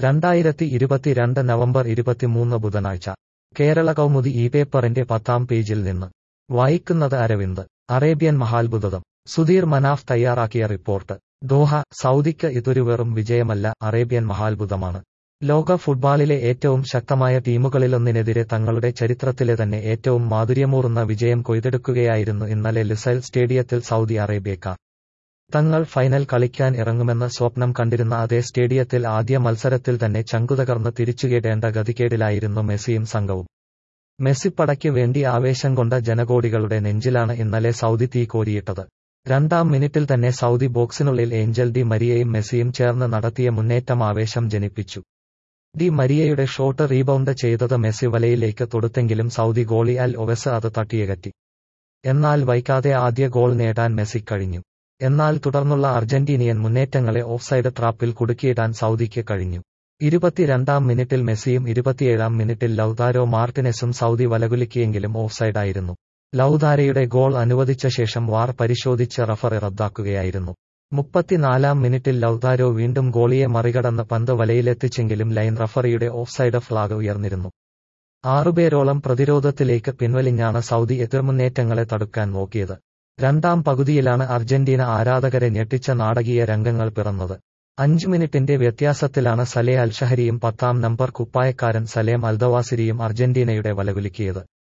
രണ്ടായിരത്തി ഇരുപത്തിരണ്ട് നവംബർ ഇരുപത്തിമൂന്ന് ബുധനാഴ്ച കേരള കൗമുദി ഈ പേപ്പറിന്റെ പത്താം പേജിൽ നിന്ന് വായിക്കുന്നത് അരവിന്ദ് അറേബ്യൻ മഹാത്ഭുതം സുധീർ മനാഫ് തയ്യാറാക്കിയ റിപ്പോർട്ട് ദോഹ സൗദിക്ക് ഇതൊരു വെറും വിജയമല്ല അറേബ്യൻ മഹാത്ഭുതമാണ് ലോക ഫുട്ബോളിലെ ഏറ്റവും ശക്തമായ ടീമുകളിലൊന്നിനെതിരെ തങ്ങളുടെ ചരിത്രത്തിലെ തന്നെ ഏറ്റവും മാധുര്യമൂറുന്ന വിജയം കൊയ്തെടുക്കുകയായിരുന്നു ഇന്നലെ ലുസൈൽ സ്റ്റേഡിയത്തിൽ സൗദി അറേബ്യക്കാർ തങ്ങൾ ഫൈനൽ കളിക്കാൻ ഇറങ്ങുമെന്ന് സ്വപ്നം കണ്ടിരുന്ന അതേ സ്റ്റേഡിയത്തിൽ ആദ്യ മത്സരത്തിൽ തന്നെ ചങ്കുതകർന്ന് തിരിച്ചുകേടേണ്ട ഗതികേടിലായിരുന്നു മെസ്സിയും സംഘവും മെസ്സിപ്പടയ്ക്ക് വേണ്ടി ആവേശം കൊണ്ട ജനകോടികളുടെ നെഞ്ചിലാണ് ഇന്നലെ സൗദി തീ കോരിയിട്ടത് രണ്ടാം മിനിറ്റിൽ തന്നെ സൗദി ബോക്സിനുള്ളിൽ ഏഞ്ചൽ ഡി മരിയയും മെസ്സിയും ചേർന്ന് നടത്തിയ മുന്നേറ്റം ആവേശം ജനിപ്പിച്ചു ഡി മരിയയുടെ ഷോട്ട് റീബൗണ്ട് ചെയ്തത് മെസ്സി വലയിലേക്ക് തൊടുത്തെങ്കിലും സൗദി ഗോളി അൽ ഒവസ് അത് തട്ടിയകറ്റി എന്നാൽ വൈകാതെ ആദ്യ ഗോൾ നേടാൻ മെസ്സി കഴിഞ്ഞു എന്നാൽ തുടർന്നുള്ള അർജന്റീനിയൻ മുന്നേറ്റങ്ങളെ ഓഫ്സൈഡ് ട്രാപ്പിൽ കുടുക്കിയിടാൻ സൗദിക്ക് കഴിഞ്ഞു ഇരുപത്തിരണ്ടാം മിനിറ്റിൽ മെസ്സിയും ഇരുപത്തിയേഴാം മിനിറ്റിൽ ലൌതാരോ മാർട്ടിനെസും സൗദി വലകുലുക്കിയെങ്കിലും ഓഫ്സൈഡായിരുന്നു ലൌതാരയുടെ ഗോൾ അനുവദിച്ച ശേഷം വാർ പരിശോധിച്ച് റഫറി റദ്ദാക്കുകയായിരുന്നു മുപ്പത്തിനാലാം മിനിറ്റിൽ ലൌതാരോ വീണ്ടും ഗോളിയെ മറികടന്ന് പന്ത് വലയിലെത്തിച്ചെങ്കിലും ലൈൻ റഫറിയുടെ ഓഫ്സൈഡ് ഫ്ളാഗ് ഉയർന്നിരുന്നു ആറുപേരോളം പ്രതിരോധത്തിലേക്ക് പിൻവലിഞ്ഞാണ് സൗദി എതിർമുന്നേറ്റങ്ങളെ തടുക്കാൻ നോക്കിയത് രണ്ടാം പകുതിയിലാണ് അർജന്റീന ആരാധകരെ ഞെട്ടിച്ച നാടകീയ രംഗങ്ങൾ പിറന്നത് അഞ്ച് മിനിറ്റിന്റെ വ്യത്യാസത്തിലാണ് സലേ അൽഷഹരിയും പത്താം നമ്പർ കുപ്പായക്കാരൻ സലേം അൽദവാസിരിയും അർജന്റീനയുടെ വലകുലുക്കിയത്